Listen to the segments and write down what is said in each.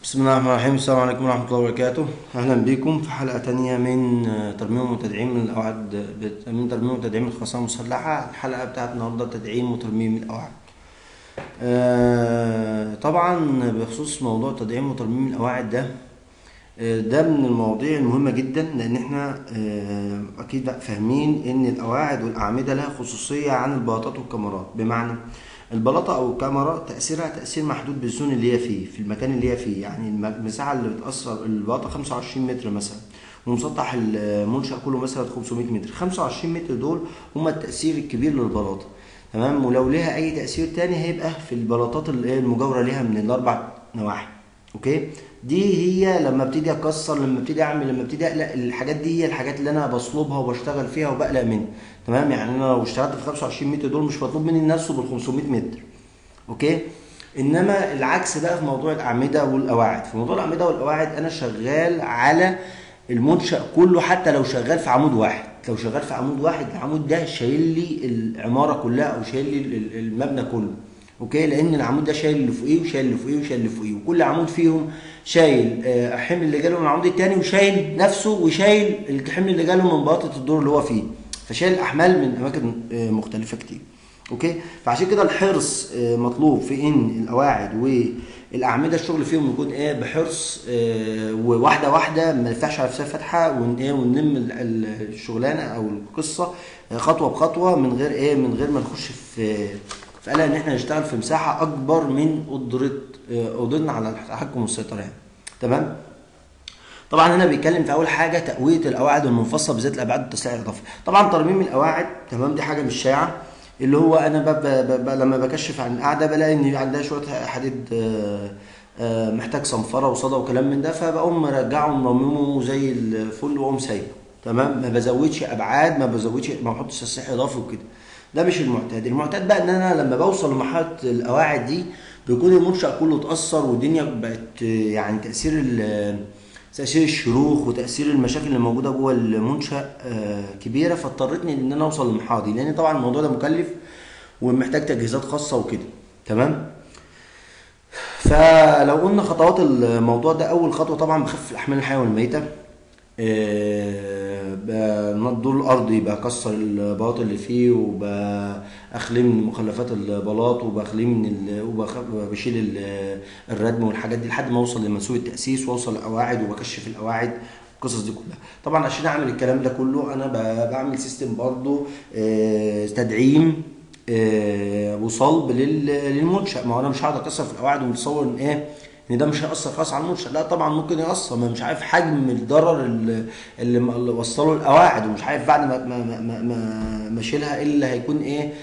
بسم الله الرحمن الرحيم السلام عليكم ورحمة الله وبركاته أهلا بكم في حلقة تانية من آه، ترميم وتدعيم الأوعاد بت- من ترميم وتدعيم الخرسانة المسلحة الحلقة بتاعت النهاردة تدعيم وترميم الأوعاد آه، طبعا بخصوص موضوع تدعيم وترميم الأواعد ده آه، ده من المواضيع المهمة جدا لأن احنا آه، أكيد بقى فاهمين إن القواعد والأعمدة لها خصوصية عن البلاطات والكاميرات بمعنى البلاطة أو الكاميرا تأثيرها تأثير محدود بالزون اللي هي فيه في المكان اللي هي فيه يعني الم- المساحة اللي بتأثر البلاطة 25 متر مثلا ومسطح المنشأ كله مثلا 500 متر 25 متر دول هما التأثير الكبير للبلاطة تمام ولو ليها أي تأثير تاني هيبقى في البلاطات اللي هي المجاورة ليها من الأربع نواحي اوكي دي هي لما ابتدي اكسر لما ابتدي اعمل لما ابتدي اقلق الحاجات دي هي الحاجات اللي انا بصلبها وبشتغل فيها وبقلق منها تمام يعني انا لو اشتغلت في 25 متر دول مش مطلوب مني نفسه بال 500 متر اوكي انما العكس بقى في موضوع الاعمده والقواعد في موضوع الاعمده والقواعد انا شغال على المنشا كله حتى لو شغال في عمود واحد لو شغال في عمود واحد العمود ده شايل لي العماره كلها او شايل لي ال- المبنى كله اوكي لان العمود ده شايل اللي فوقيه وشايل اللي فوقيه وشايل اللي فوقيه وكل عمود فيهم شايل آه، الحمل اللي جاله من العمود التاني وشايل نفسه وشايل الحمل اللي جاله من بلاطه الدور اللي هو فيه فشايل احمال من اماكن آه، مختلفه كتير اوكي فعشان كده الحرص آه، مطلوب في ان القواعد والاعمده الشغل فيهم يكون ايه بحرص آه، وواحده واحده ما نفتحش على نفسها فتحه ون- إيه، ونلم ال- ال- الشغلانه او القصه آه، خطوه بخطوه من غير ايه من غير ما نخش في في قلق ان احنا نشتغل في مساحه اكبر من قدره آه، قدرتنا على التحكم والسيطره يعني تمام طبعا هنا بيتكلم في اول حاجه تقويه القواعد المنفصله بذات الابعاد والتسليح الاضافي طبعا ترميم القواعد تمام دي حاجه مش شائعه اللي هو انا ب ب ب لما بكشف عن القاعده بلاقي ان عندها شويه حديد آه، آه، محتاج صنفره وصدى وكلام من ده فبقوم مرجعه ومرممه زي الفل واقوم سايبه تمام ما بزودش ابعاد ما بزودش ما بحطش تسليح اضافي وكده ده مش المعتاد المعتاد بقى ان انا لما بوصل لمرحله القواعد دي بيكون المنشا كله اتاثر والدنيا بقت آه، يعني تاثير ال- تاثير الشروخ وتاثير المشاكل اللي موجوده جوه المنشا آه، كبيره فاضطرتني ان انا اوصل للمرحله دي لان طبعا الموضوع ده مكلف ومحتاج تجهيزات خاصه وكده تمام فلو قلنا خطوات الموضوع ده اول خطوه طبعا بخفف الاحمال الحيه والميته آه، بنضور الارضي بكسر البلاط اللي فيه وبخليه من مخلفات البلاط وبخليه من ال... وبخ- وبشيل ال- الردم والحاجات دي لحد ما اوصل لمنسوب التاسيس واوصل للقواعد وبكشف القواعد القصص دي كلها طبعا عشان اعمل الكلام ده كله انا ب- بعمل سيستم برضو آه، تدعيم آه، وصلب لل- للمنشا ما هو انا مش هقعد اكسر في القواعد ومتصور ان ايه ان ده مش هيأثر خالص على المنشأ لا طبعا ممكن يأثر ما مش عارف حجم الضرر اللي, اللي م- اللي وصله القواعد ومش عارف بعد ما ما ما ما, ما, ما اشيلها ايه اللي هيكون ايه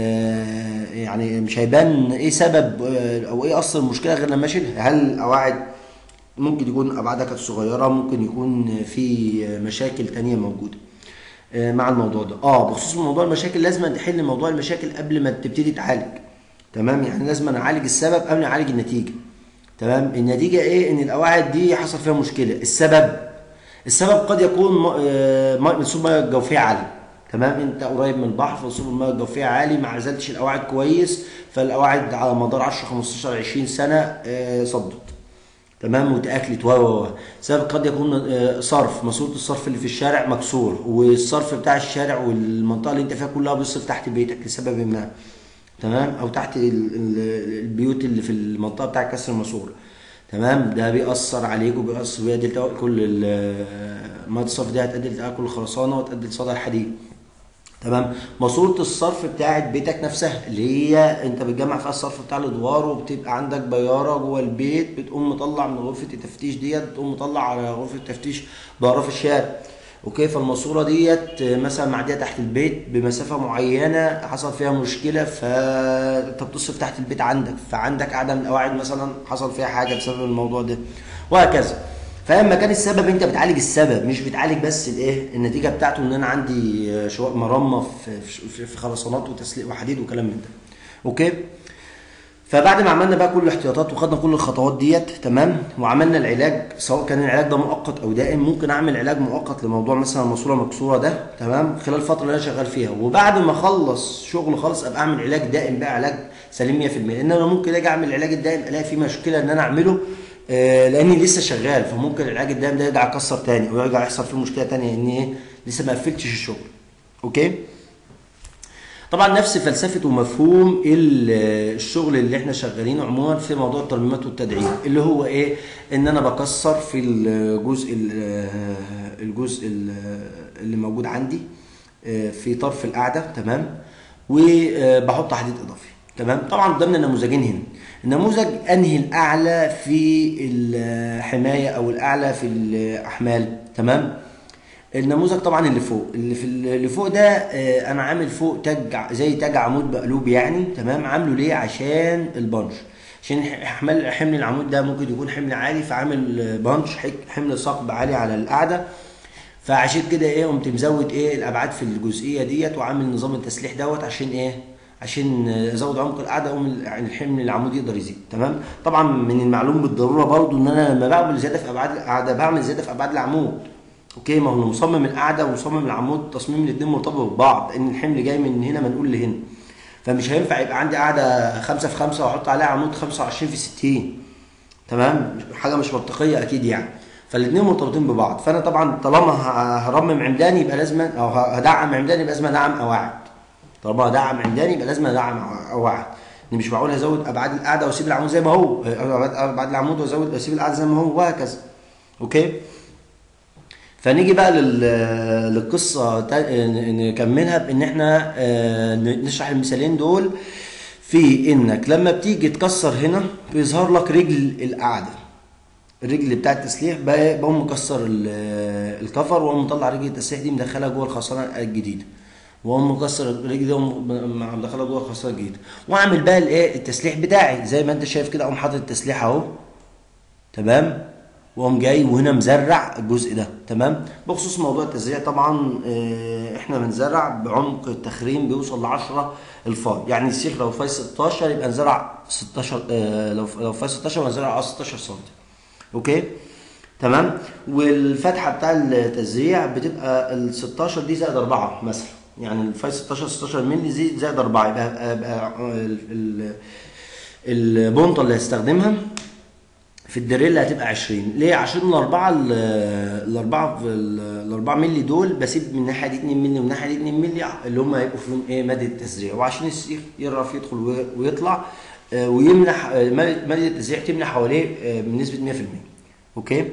آه يعني مش هيبان ايه سبب آه او ايه اصل المشكله غير لما اشيلها هل القواعد ممكن يكون ابعادها كانت صغيره ممكن يكون في مشاكل تانية موجوده آه، مع الموضوع ده اه بخصوص موضوع المشاكل لازم تحل موضوع المشاكل قبل ما تبتدي تعالج تمام يعني لازم نعالج السبب قبل ما نعالج النتيجه تمام النتيجه ايه ان القواعد دي حصل فيها مشكله السبب السبب قد يكون م- آه، م- منسوب المياه الجوفيه عالي تمام انت قريب من البحر فمنسوب المياه الجوفيه عالي ما عزلتش القواعد كويس فالقواعد على مدار 10 15 20 سنه آه، صدت تمام وتاكلت و و و سبب قد يكون آه، صرف ماسوره الصرف اللي في الشارع مكسور والصرف بتاع الشارع والمنطقه اللي انت فيها كلها بيصرف تحت بيتك لسبب ما تمام او تحت ال- ال- البيوت اللي في المنطقه بتاع كسر الماسوره تمام ده بيأثر عليك وبيأثر بيؤدي لتآكل كل ال- ميه الصرف دي هتؤدي لتآكل الخرسانه وتؤدي لصدى الحديد تمام ماسوره الصرف بتاعت بيتك نفسها اللي هي انت بتجمع فيها الصرف بتاع الادوار وبتبقى عندك بياره جوه البيت بتقوم مطلع من غرفه التفتيش ديت بتقوم مطلع على غرفه التفتيش بأراف الشارع اوكي فالماسوره ديت مثلا معديه تحت البيت بمسافه معينه حصل فيها مشكله فانت بتصرف تحت البيت عندك فعندك قاعده من القواعد مثلا حصل فيها حاجه بسبب الموضوع ده وهكذا فلما كان السبب انت بتعالج السبب مش بتعالج بس الايه النتيجه بتاعته ان انا عندي شقق مرمى في في, في خرسانات وتسليق وحديد وكلام من ده اوكي فبعد ما عملنا بقى كل الاحتياطات وخدنا كل الخطوات ديت تمام وعملنا العلاج سواء كان العلاج ده مؤقت او دائم ممكن اعمل علاج مؤقت لموضوع مثلا الماسوره مكسوره ده تمام خلال الفتره اللي انا شغال فيها وبعد ما اخلص شغل خالص ابقى اعمل علاج دائم بقى علاج سليم 100% لان انا ممكن اجي اعمل العلاج الدائم الاقي فيه مشكله ان انا اعمله آه، لاني لسه شغال فممكن العلاج الدائم ده يرجع يكسر تاني او يرجع يحصل فيه مشكله تانية ان ايه لسه ما قفلتش الشغل اوكي طبعا نفس فلسفه ومفهوم ال- الشغل اللي احنا شغالينه عموما في موضوع الترميمات والتدعيم اللي هو ايه ان انا بكسر في الجزء ال- الجزء ال- اللي موجود عندي آه، في طرف القاعده تمام وبحط حديد اضافي تمام طبعا قدامنا نموذجين هنا النموذج انهي الاعلى في الحمايه او الاعلى في الاحمال تمام النموذج طبعا اللي فوق اللي في اللي فوق ده آه، انا عامل فوق تاج ع- زي تاج عمود مقلوب يعني تمام عامله ليه عشان البنش عشان ح- حمل حمل العمود ده ممكن يكون حمل عالي فعامل آه، بنش حك- حمل ثقب عالي على القاعده فعشان كده ايه قمت مزود ايه الابعاد في الجزئيه ديت وعامل نظام التسليح دوت عشان ايه عشان ازود عمق القاعده اقوم ال- يعني الحمل العمود يقدر يزيد تمام طبعا من المعلوم بالضروره برضو ان انا لما بعمل زياده في ابعاد القاعده بعمل زياده في ابعاد العمود اوكي ما هو مصمم القاعده ومصمم العمود تصميم الاثنين مرتبط ببعض ان الحمل جاي من هنا منقول لهنا فمش هينفع يبقى عندي قاعده 5 في 5 واحط عليها عمود 25 في 60 تمام حاجه مش منطقيه اكيد يعني فالاثنين مرتبطين ببعض فانا طبعا طالما ه- هرمم عمداني يبقى لازم او ه- هدعم عمداني يبقى لازم ادعم قواعد طالما هدعم عمداني يبقى لازم ادعم قواعد إن مش معقول هزود ابعاد القاعده واسيب العمود زي ما هو أبعاد- ابعاد العمود وازود اسيب القاعده زي ما هو وهكذا اوكي فنيجي بقى لل- للقصه تا- ن- نكملها بان احنا آه، ن- نشرح المثالين دول في انك لما بتيجي تكسر هنا بيظهر لك رجل القاعده الرجل بتاع التسليح ب- بقوم مكسر ال- الكفر واقوم مطلع رجل التسليح دي مدخلها جوه الخرسانه الجديده واقوم مكسر الرجل دي واقوم م- مدخلها جوه الخرسانه الجديده واعمل بقى الايه التسليح بتاعي زي ما انت شايف كده اقوم حاطط التسليح اهو تمام واقوم جاي وهنا مزرع الجزء ده تمام بخصوص موضوع التزريع طبعا آه، احنا بنزرع بعمق التخريم بيوصل ل 10 الفاي يعني السيخ لو فاي 16 يبقى نزرع 16 آه، لو لو فاي 16 نزرع 16 سم اوكي تمام والفتحه بتاع التزريع بتبقى ال 16 دي زائد 4 مثلا يعني الفاي 16 16 مللي زي زائد 4 يبقى يبقى ال- ال- البونطه اللي هستخدمها في الدريل هتبقى 20 ليه عشان الاربعه ال- الاربعه في ال- الاربعه مللي دول بسيب من الناحيه دي 2 مللي ومن الناحيه دي 2 مللي اللي هم هيبقوا فيهم ايه ماده التزريع وعشان السيخ يعرف يدخل وي- ويطلع آه، ويمنح آه، ماده مادة التزريع تمنح حواليه آه، بنسبه 100% اوكي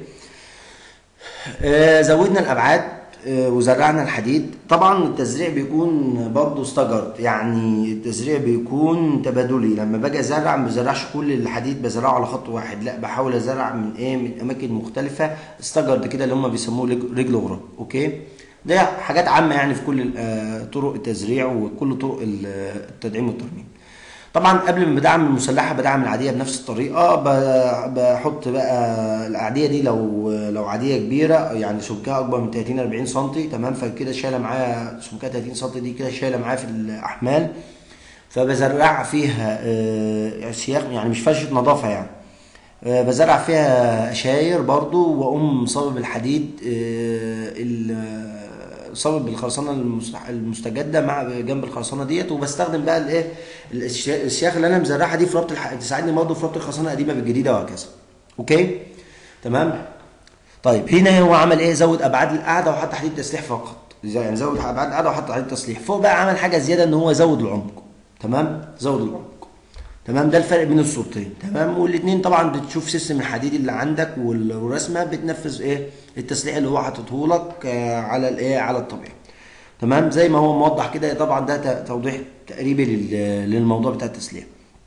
آه، زودنا الابعاد آه، وزرعنا الحديد طبعا التزريع بيكون برضه استجرد يعني التزريع بيكون تبادلي لما باجي ازرع ما بزرعش كل الحديد بزرعه على خط واحد لا بحاول ازرع من ايه من اماكن مختلفه استجرد كده اللي هم بيسموه لج- رجل غراب اوكي ده حاجات عامه يعني في كل آه، طرق التزريع وكل طرق ال- التدعيم والترميم طبعا قبل ما بدعم المسلحه بدعم العاديه بنفس الطريقه ب- بحط بقى العاديه دي لو لو عاديه كبيره يعني سمكها اكبر من 30 40 سم تمام فكده شايله معايا سمكها 30 سم دي كده شايله معايا في الاحمال فبزرع فيها آه، سياخ يعني مش فرشه نظافه يعني آه، بزرع فيها اشاير برضو واقوم صابب الحديد آه، ال- صابب بالخرسانه المست- المستجده مع جنب الخرسانه ديت وبستخدم بقى الايه الأشياء- السياخ اللي انا مزرعها دي في ربط الح... تساعدني برضه في ربط الخرسانه القديمه بالجديده وهكذا اوكي تمام طيب هنا هو عمل ايه زود ابعاد القاعده وحط حديد تسليح فقط يعني زود ابعاد القاعده وحط حديد تسليح فوق بقى عمل حاجه زياده ان هو زود العمق تمام زود العمق تمام ده الفرق بين الصورتين تمام والاثنين طبعا بتشوف سيستم الحديد اللي عندك وال- والرسمه بتنفذ ايه التسليح اللي هو حاططه لك آه، على الايه على الطبيعي تمام زي ما هو موضح كده طبعا ده ت- توضيح تقريبي لل- للموضوع بتاع التسليح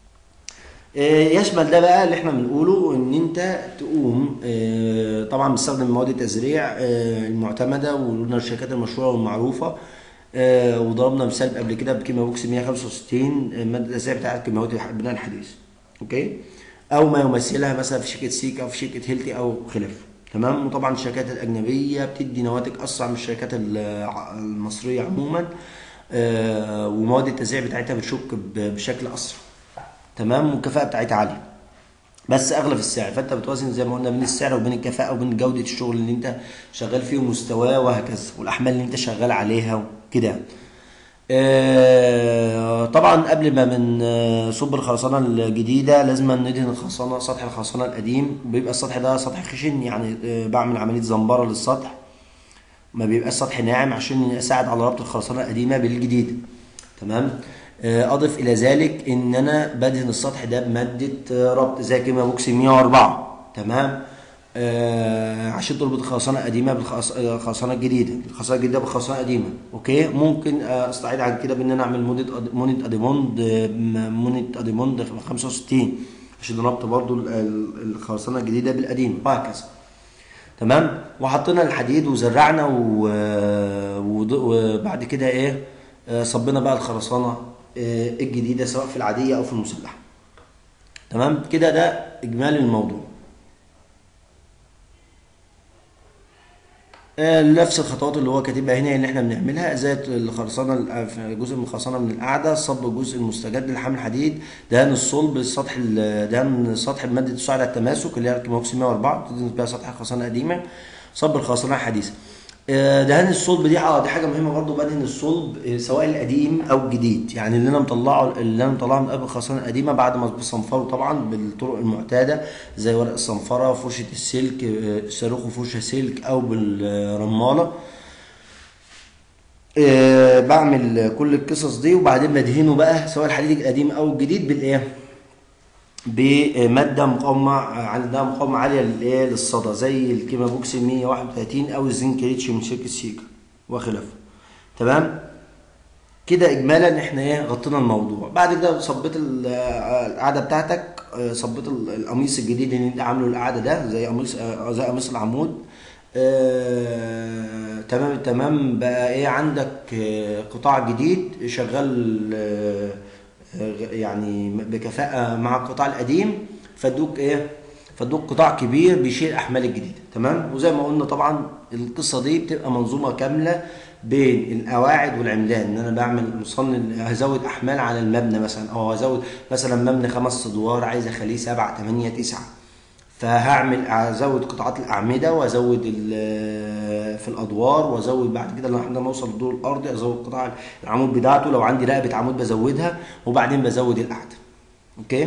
آه، يشمل ده بقى اللي احنا بنقوله ان انت تقوم آه، طبعا بتستخدم مواد التزريع آه، المعتمده وقلنا الشركات المشهوره والمعروفه آه، وضربنا مثال قبل كده بكيما بوكس 165 آه، ماده التزريع بتاعت كيماويات البناء الحديث اوكي او ما يمثلها مثلا في شركه سيك او في شركه هيلتي او خلافه تمام وطبعا الشركات الاجنبيه بتدي نواتج اسرع من الشركات الع- المصريه عموما آه، ومواد التزريع بتاعتها بتشك ب- بشكل اسرع تمام والكفاءه بتاعتها عاليه بس اغلى في السعر فانت بتوازن زي ما قلنا بين السعر وبين الكفاءه وبين جوده الشغل اللي انت شغال فيه ومستواه وهكذا والاحمال اللي انت شغال عليها وكده آه، طبعا قبل ما بنصب الخرسانه الجديده لازم ندهن الخرسانه سطح الخرسانه القديم بيبقى السطح ده سطح خشن يعني آه، بعمل عمليه زنبره للسطح ما بيبقى السطح ناعم عشان يساعد على ربط الخرسانه القديمه بالجديده تمام آه، اضف الى ذلك ان انا بدهن السطح ده بماده آه، ربط زي كيما بوكس 104 تمام آه عشان تربط الخرسانه القديمه بالخرسانه الجديده الخرسانه الجديده بالخرسانه القديمه اوكي ممكن آه، استعيد عن كده بان انا اعمل مونت أد- مونت اديموند آه، مونت اديموند 65 عشان ربط برضو ال- ال- الخرسانه الجديده بالقديمه وهكذا تمام وحطينا الحديد وزرعنا و... وض- وبعد كده ايه آه، صبينا بقى الخرسانه آه، الجديده سواء في العاديه او في المسلحه تمام كده ده اجمالي الموضوع آه، نفس الخطوات اللي هو كاتبها هنا اللي احنا بنعملها ازاله الخرسانه ال- في جزء من الخرسانه من القاعده صب الجزء المستجد لحمل الحديد دهن الصلب السطح ال- دهن السطح بماده تساعد على التماسك اللي هي الكيموكسي 104 بتدهن بيها سطح الخرسانه القديمه صب الخرسانه الحديثه آه، دهان الصلب دي اه دي حاجه مهمه برضو بدهن الصلب آه، سواء القديم او الجديد يعني اللي انا مطلعه اللي انا مطلعه من قبل الخرسانه القديمه بعد ما بصنفره طبعا بالطرق المعتاده زي ورق الصنفره فرشه السلك آه، صاروخ وفرشه سلك او بالرماله آه، بعمل كل القصص دي وبعدين بدهنه بقى سواء الحديد القديم او الجديد بالايه بماده مقاومه عندها مقاومه عاليه للايه للصدى زي الكيما بوكس 131 او الزنك ريتش من شركه سيجا وخلافه تمام كده اجمالا احنا ايه غطينا الموضوع بعد كده صبيت ال- آه، القعده بتاعتك آه، صبيت ال- القميص الجديد اللي انت عامله القعده ده زي قميص آه، زي قميص العمود آه، تمام تمام بقى ايه عندك آه، قطاع جديد شغال آه، آه، يعني بكفاءة مع القطاع القديم فادوك ايه فادوك قطاع كبير بيشيل الاحمال الجديده تمام وزي ما قلنا طبعا القصه دي بتبقى منظومه كامله بين القواعد والعمدان ان انا بعمل مصمم هزود احمال على المبنى مثلا او هزود مثلا مبنى خمس ادوار عايز اخليه سبعة تمانية تسعة فهعمل ازود قطاعات الاعمده وازود ال- في الادوار وازود بعد كده لحد ما اوصل للدور الارضي ازود قطاع العمود بتاعته لو عندي رقبه عمود بزودها وبعدين بزود القعده اوكي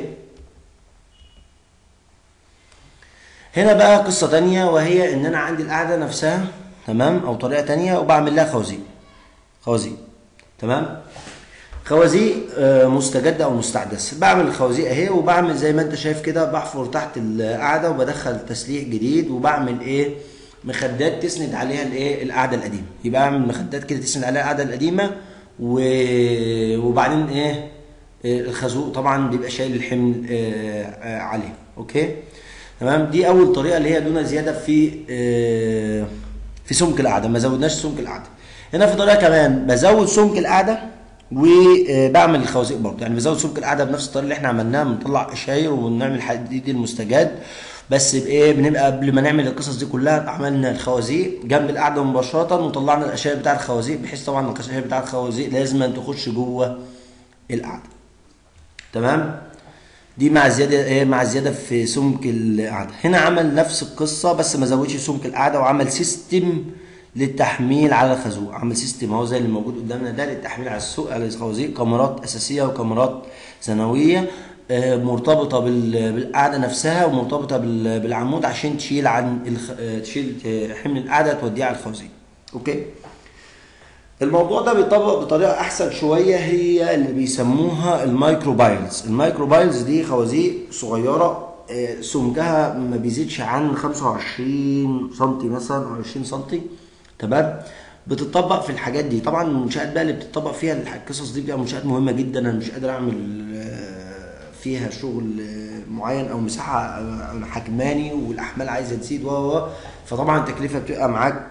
هنا بقى قصه تانية وهي ان انا عندي القعده نفسها تمام او طريقه تانية وبعمل لها خوازيق خوازيق تمام خوازيق آه، مستجدة أو مستحدثة بعمل الخوازيق أهي وبعمل زي ما أنت شايف كده بحفر تحت القاعدة وبدخل تسليح جديد وبعمل إيه مخدات تسند عليها الإيه القاعدة القديمة يبقى أعمل مخدات كده تسند عليها القاعدة القديمة و... وبعدين إيه آه، الخازوق طبعا بيبقى شايل الحمل آه، آه، عليه أوكي تمام دي أول طريقة اللي هي دون زيادة في آه، في سمك القاعدة ما زودناش سمك القاعدة هنا في طريقة كمان بزود سمك القاعدة وبعمل الخوازيق برضه يعني بزود سمك القاعده بنفس الطريقه اللي احنا عملناها بنطلع قشاير وبنعمل حديد المستجد بس بايه بنبقى قبل ما نعمل القصص دي كلها عملنا الخوازيق جنب القاعده مباشره وطلعنا القشاير بتاع الخوازيق بحيث طبعا القشاير بتاع الخوازيق لازم أن تخش جوه القاعده تمام دي مع زياده ايه مع زياده في سمك القاعده هنا عمل نفس القصه بس ما زودش سمك القاعده وعمل سيستم للتحميل على الخازوق عمل سيستم اهو زي اللي موجود قدامنا ده للتحميل على السوق على الخوازيق كاميرات اساسيه وكاميرات ثانويه آه، مرتبطه بال- بالقاعده نفسها ومرتبطه بال- بالعمود عشان تشيل عن الخ... آه، تشيل آه، حمل القاعده توديه على الخوازيق اوكي الموضوع ده بيطبق بطريقه احسن شويه هي اللي بيسموها المايكروبايلز المايكروبايلز دي خوازيق صغيره آه، سمكها ما بيزيدش عن 25 سم مثلا او 20 سم تمام بتطبق في الحاجات دي طبعا المنشات بقى اللي بتطبق فيها الح- القصص دي بتبقى منشات مهمه جدا انا مش قادر اعمل آه، فيها شغل آه، معين او مساحه آه، حجماني والاحمال عايزه تزيد و و فطبعا التكلفه بتبقى معاك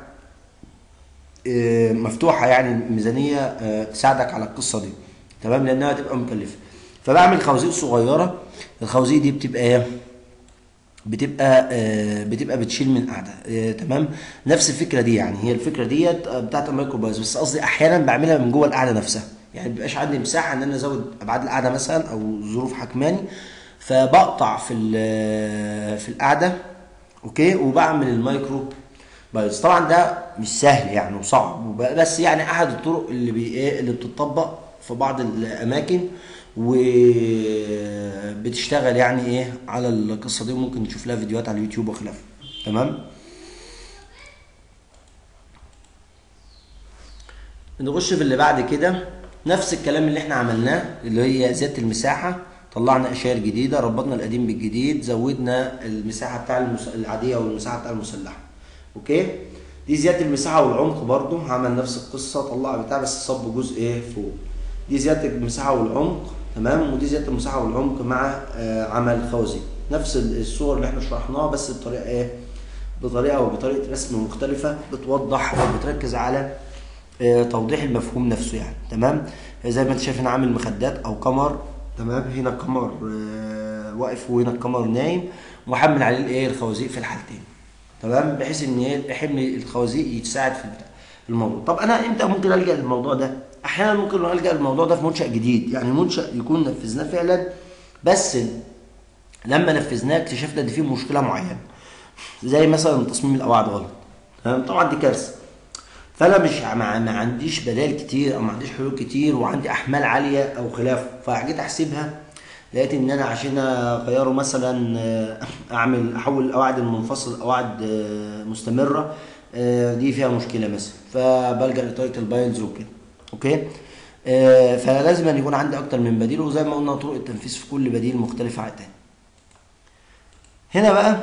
آه، مفتوحه يعني الميزانيه آه، تساعدك على القصه دي تمام لانها هتبقى مكلفه فبعمل خوازيق صغيره الخوازيق دي بتبقى ايه بتبقى آه، بتبقى بتشيل من القعده آه، تمام نفس الفكره دي يعني هي الفكره ديت آه، بتاعت الميكروبايز بس قصدي احيانا بعملها من جوه القعده نفسها يعني ما بيبقاش عندي مساحه ان انا ازود ابعاد القعده مثلا او ظروف حكماني فبقطع في ال- في القعده اوكي وبعمل المايكرو بايظ طبعا ده مش سهل يعني وصعب وب- بس يعني احد الطرق اللي بي ايه اللي بتطبق في بعض الاماكن وبتشتغل يعني ايه على القصه دي وممكن نشوف لها فيديوهات على اليوتيوب وخلافه تمام نخش في اللي بعد كده نفس الكلام اللي احنا عملناه اللي هي زياده المساحه طلعنا اشياء جديده ربطنا القديم بالجديد زودنا المساحه بتاع المس... العاديه والمساحه بتاع المسلحه اوكي دي زياده المساحه والعمق برضو هعمل نفس القصه طلع بتاع بس صب جزء ايه فوق دي زياده المساحه والعمق تمام ودي زياده المساحه والعمق مع آه عمل خوازيق نفس الصور اللي احنا شرحناها بس بطريقه ايه بطريقه او بطريقه رسم مختلفه بتوضح او بتركز على آه، توضيح المفهوم نفسه يعني تمام زي ما انت شايف هنا عامل مخدات او قمر تمام هنا القمر آه، واقف وهنا القمر نايم وحمل عليه الايه الخوازيق في الحالتين تمام بحيث ان ايه حمل الخوازيق يتساعد في البتاع- الموضوع طب انا امتى ممكن الجا للموضوع ده احيانا ممكن الجا للموضوع ده في منشا جديد يعني منشا يكون نفذناه فعلا بس لما نفذناه اكتشفنا ان فيه مشكله معينه زي مثلا تصميم القواعد غلط تمام طبعا دي كارثه فانا مش ما, ما عنديش بدائل كتير او ما عنديش حلول كتير وعندي احمال عاليه او خلافه فجيت احسبها لقيت ان انا عشان اغيره مثلا آه، اعمل احول القواعد المنفصل قواعد آه، مستمره آه، دي فيها مشكله مثلا فبلجا لطريقه البايلز وكده اوكي آه، فلازم أن يكون عندي اكتر من بديل وزي ما قلنا طرق التنفيذ في كل بديل مختلفه عن التاني هنا بقى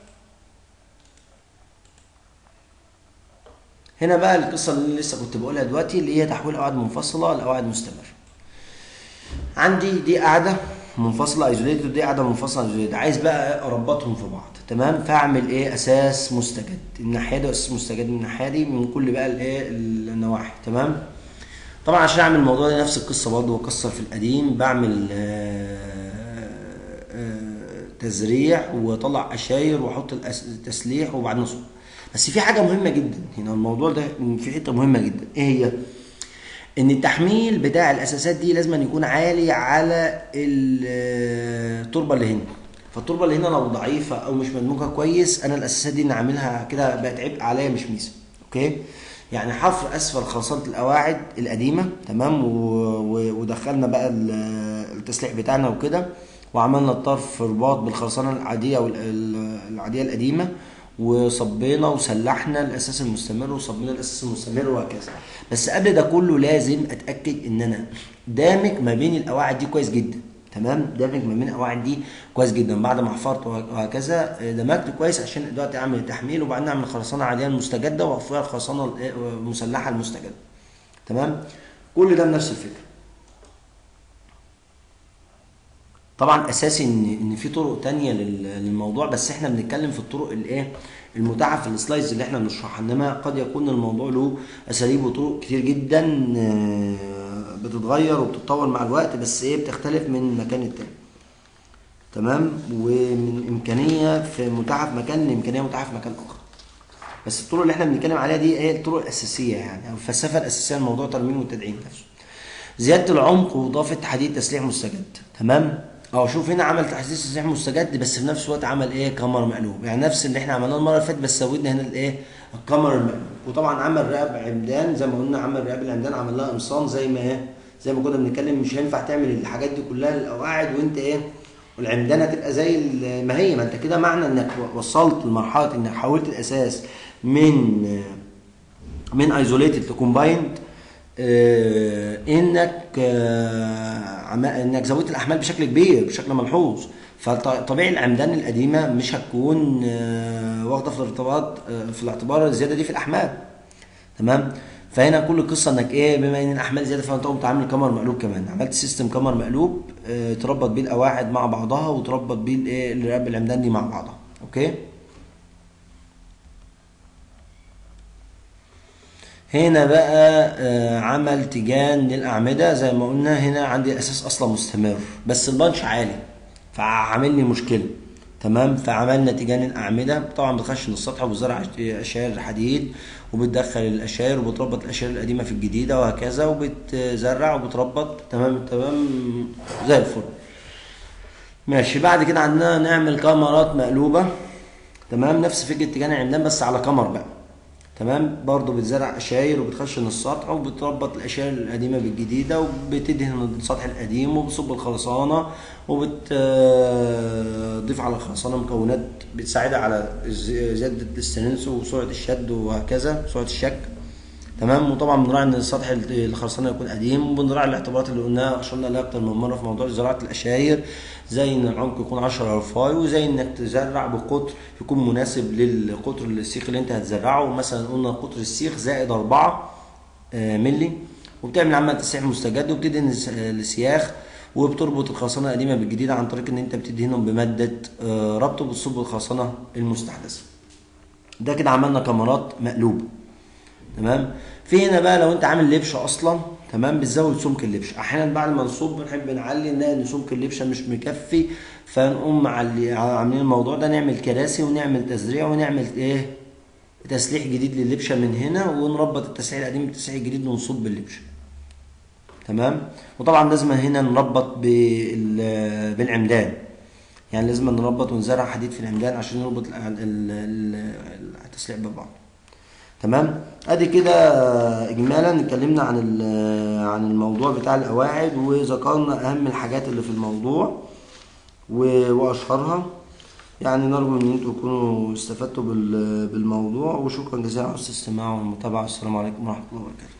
هنا بقى القصه اللي لسه كنت بقولها دلوقتي اللي هي تحويل قواعد منفصله لقواعد مستمره عندي دي قاعده منفصله ايزوليتد ودي قاعده منفصله ايزوليتد عايز بقى اربطهم في بعض تمام فاعمل ايه اساس مستجد الناحيه دي واساس مستجد من الناحيه دي من كل بقى الايه النواحي تمام طبعا عشان اعمل الموضوع ده نفس القصه برضه واكسر في القديم بعمل آه، آه، تزريع واطلع اشاير واحط الأس- التسليح وبعدين اصب بس في حاجه مهمه جدا هنا الموضوع ده في حته مهمه جدا ايه هي ان التحميل بتاع الاساسات دي لازم أن يكون عالي على ال- التربه اللي هنا فالتربه اللي هنا لو ضعيفه او مش مدموجه كويس انا الاساسات دي نعملها كده بقت عبء عليا مش ميزه اوكي يعني حفر اسفل خرسانه القواعد القديمه تمام و... و... ودخلنا بقى ال- التسليح بتاعنا وكده وعملنا الطرف رباط بالخرسانه العاديه والعاديه القديمه وصبينا وسلحنا الاساس المستمر وصبينا الاساس المستمر وهكذا بس قبل ده كله لازم اتاكد ان انا دامج ما بين القواعد دي كويس جدا تمام دامج ما بين القواعد دي كويس جدا بعد ما حفرت وهكذا دمجت كويس عشان دلوقتي اعمل تحميل وبعدين اعمل خرسانه عاديه المستجده وفوقها الخرسانه الإيه المسلحه المستجده تمام كل ده بنفس الفكره طبعا اساسي ان ان في طرق تانية لل- للموضوع بس احنا بنتكلم في الطرق الايه المتاحه في السلايدز اللي احنا بنشرحها انما قد يكون الموضوع له اساليب وطرق كتير جدا آه، بتتغير وبتتطور مع الوقت بس ايه بتختلف من مكان للتاني تمام ومن امكانيه في متاحه في مكان لامكانيه متاحه في مكان اخر بس الطرق اللي احنا بنتكلم عليها دي هي الطرق الاساسيه يعني او الفلسفه الاساسيه لموضوع الترميم والتدعيم نفسه زياده العمق واضافه حديد تسليح مستجد تمام اه شوف هنا عمل تحديد تسليح مستجد بس في نفس الوقت عمل ايه كمر مقلوب يعني نفس اللي احنا عملناه المره اللي فاتت بس زودنا هنا الايه الكمر المقلوب وطبعا عمل رقاب عمدان زي ما قلنا عمل رقاب العمدان عمل لها قمصان زي ما ايه زي ما كنا بنتكلم مش هينفع تعمل الحاجات دي كلها للقواعد وانت ايه والعمدان هتبقى زي ال- ما هي ما انت كده معنى انك وصلت لمرحله انك حولت الاساس من من ايزوليتد لكومبايند انك آه، عم- انك زودت الاحمال بشكل كبير بشكل ملحوظ فطبيعي العمدان القديمه مش هتكون آه، واخده في الارتباط آه، في الاعتبار الزياده دي في الاحمال تمام فهنا كل القصه انك ايه بما ان الاحمال زياده فانت قمت عامل كمر مقلوب كمان عملت سيستم كمر مقلوب آه، تربط بيه القواعد مع بعضها وتربط بيه الايه الرقاب العمدان دي مع بعضها اوكي هنا بقى آه، عمل تيجان للأعمدة زي ما قلنا هنا عندي أساس أصلا مستمر بس البنش عالي فعامل لي مشكلة تمام فعملنا تيجان الأعمدة طبعا بتخشن السطح وبتزرع أشاير حديد وبتدخل الأشاير وبتربط الأشاير القديمة في الجديدة وهكذا وبتزرع وبتربط تمام التمام زي الفل ماشي بعد كده عندنا نعمل كاميرات مقلوبة تمام نفس فكرة تيجان العمدان بس على كمر بقى تمام برضو بتزرع قشاير وبتخشن السطح وبتربط القشاير القديمه بالجديده وبتدهن السطح القديم وبتصب الخرسانه وبتضيف على الخرسانه مكونات بتساعدها على ز- زياده السنس وسرعه الشد وهكذا سرعه الشك تمام وطبعا بنراعي ان السطح ال- الخرسانه يكون قديم وبنراعي الاعتبارات اللي قلناها اشرنا لها اكتر من مره في موضوع زراعه القشاير زي ان العمق يكون 10 رفاي وزي انك تزرع بقطر يكون مناسب للقطر السيخ اللي انت هتزرعه مثلا قلنا قطر السيخ زائد 4 آه، ملي وبتعمل عمل تسريح مستجد وبتدهن الس- السياخ وبتربط الخرسانه القديمه بالجديده عن طريق ان انت بتدهنهم بماده آه، ربط وبتصب الخرسانه المستحدثه ده كده عملنا كاميرات مقلوبه تمام في هنا بقى لو انت عامل لبشه اصلا تمام بتزود سمك اللبشه احيانا بعد ما نصب بنحب نعلي نلاقي ان سمك اللبشه مش مكفي فنقوم معلي عاملين الموضوع ده نعمل كراسي ونعمل تزريع ونعمل ايه تسليح جديد للبشه من هنا ونربط التسليح القديم بالتسليح الجديد ونصب اللبشه تمام وطبعا لازم هنا نربط بال- بالعمدان يعني لازم نربط ونزرع حديد في العمدان عشان نربط ال- ال- ال- التسليح ببعض تمام ادي كده اجمالا اتكلمنا عن ال- عن الموضوع بتاع القواعد وذكرنا اهم الحاجات اللي في الموضوع و- واشهرها يعني نرجو ان انتم تكونوا استفدتوا بال- بالموضوع وشكرا جزيلا على حسن الاستماع والمتابعه والسلام عليكم ورحمه الله وبركاته